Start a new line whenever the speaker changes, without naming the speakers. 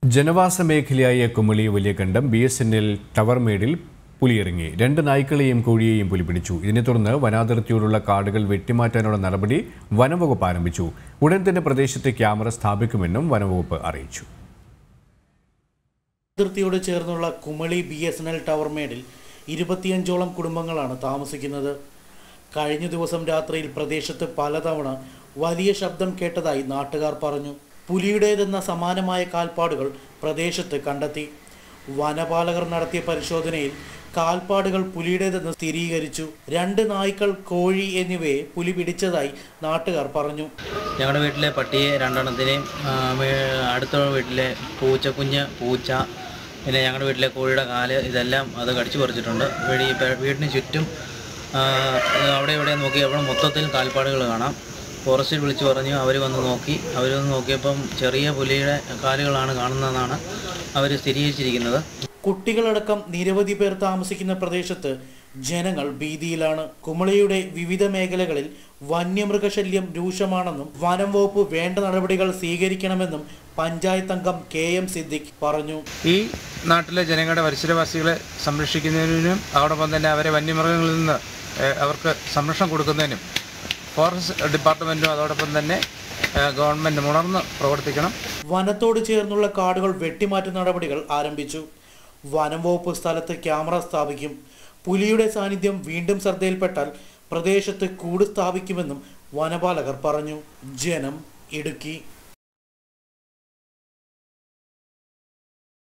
ജനവാസ മേഖലയായ Kumily Valiyakandam B S N L tower മേഡിൽ പുലിയിറങ്ങി രണ്ട് നായ്ക്കളെയും കോഴിയെയും പുലി പിടിച്ചു ഇതിനെ തുടർന്ന് വനാതിർത്തിയോടുള്ള കാടുകൾ വെട്ടിമാറ്റാനുള്ള നടപടി വനംവകുപ്പ് ആരംഭിച്ചു ഉടൻ തന്നെ പ്രദേശത്ത് ക്യാമറ സ്ഥാപിക്കുമെന്നും വനംവകുപ്പ് അറിയിച്ചു
അതിർത്തിയോട് ചേർന്നുള്ള Kumily B S N L tower മേഡിൽ ഇരുപത്തിയഞ്ചോളം കുടുംബങ്ങളാണ് താമസിക്കുന്നത് കഴിഞ്ഞ ദിവസം രാത്രിയിൽ പ്രദേശത്ത് പലതവണ വലിയ ശബ്ദം കേട്ടതായി നാട്ടുകാർ പറഞ്ഞു പുലിയുടേതെന്ന സമാനമായ കാൽപ്പാടുകൾ പ്രദേശത്ത് കണ്ടെത്തി വനപാലകർ നടത്തിയ പരിശോധനയിൽ കാൽപ്പാടുകൾ പുലിയുടേതെന്ന് സ്ഥിരീകരിച്ചു രണ്ട് നായ്ക്കൾ കോഴി എന്നിവയെ പുലി പിടിച്ചതായി നാട്ടുകാർ പറഞ്ഞു
ഞങ്ങളുടെ വീട്ടിലെ പട്ടിയെ രണ്ടെണ്ണത്തിനെയും ആ, മേ- അടുത്ത വീട്ടിലെ പൂച്ചക്കുഞ്ഞ് പൂച്ച പിന്നെ ഞങ്ങളുടെ വീട്ടിലെ കോഴിയുടെ കാല് ഇതെല്ലാം അത് കടിച്ചു പറിച്ചിട്ടുണ്ട് വീടി പെ- വീടിന് ചുറ്റും ആ, അവിടെ ഇവിടെ നോക്കി അവിടെ മൊത്തത്തിൽ കാൽപ്പാടുകൾ കാണാം ഫോറസ്റ്റിൽ വിളിച്ചു പറഞ്ഞു അവർ വന്ന് നോക്കി അവർ വന്ന് നോക്കിയപ്പം ചെറിയ പുലിയുടെ കാലുകളാണ് കാണുന്നതെന്നാണ് അവർ സ്ഥിരീകരിച്ചിരിക്കുന്നത്
കുട്ടികളടക്കം നിരവധി പേർ താമസിക്കുന്ന പ്രദേശത്ത് ജനങ്ങൾ ഭീതിയിലാണ് കുമളിയുടെ വിവിധ മേഖലകളിൽ വന്യമൃഗശല്യം രൂക്ഷമാണെന്നും വനം വകുപ്പ് വേണ്ട നടപടികൾ സ്വീകരിക്കണമെന്നും പഞ്ചായത്ത് അംഗം കെ എം സിദ്ദിഖ് പറഞ്ഞു
ഈ നാട്ടിലെ ജനങ്ങളുടെ പരിസരവാസികളെ സംരക്ഷിക്കുന്നതിനും അതോടൊപ്പം തന്നെ അവരെ വന്യമൃഗങ്ങളിൽ നിന്ന് ഏഹ്, അവർക്ക് സംരക്ഷണം കൊടുക്കുന്നതിനും ഫോറസ്റ്റ് ഡിപ്പാർട്ട്മെൻറ്റും അതോടൊപ്പം തന്നെ ഏഹ്, ഗവൺമെൻറ്റും ഉണർന്ന് പ്രവർത്തിക്കണം
വനത്തോട് ചേർന്നുള്ള കാടുകൾ വെട്ടിമാറ്റുന്ന നടപടികൾ ആരംഭിച്ചു വനം വകുപ്പ് സ്ഥലത്ത് ക്യാമറ സ്ഥാപിക്കും പുലിയുടെ സാന്നിധ്യം വീണ്ടും ശ്രദ്ധയിൽപ്പെട്ടാൽ പ്രദേശത്ത് കൂട് സ്ഥാപിക്കുമെന്നും വനപാലകർ പറഞ്ഞു ജനം ഇടുക്കി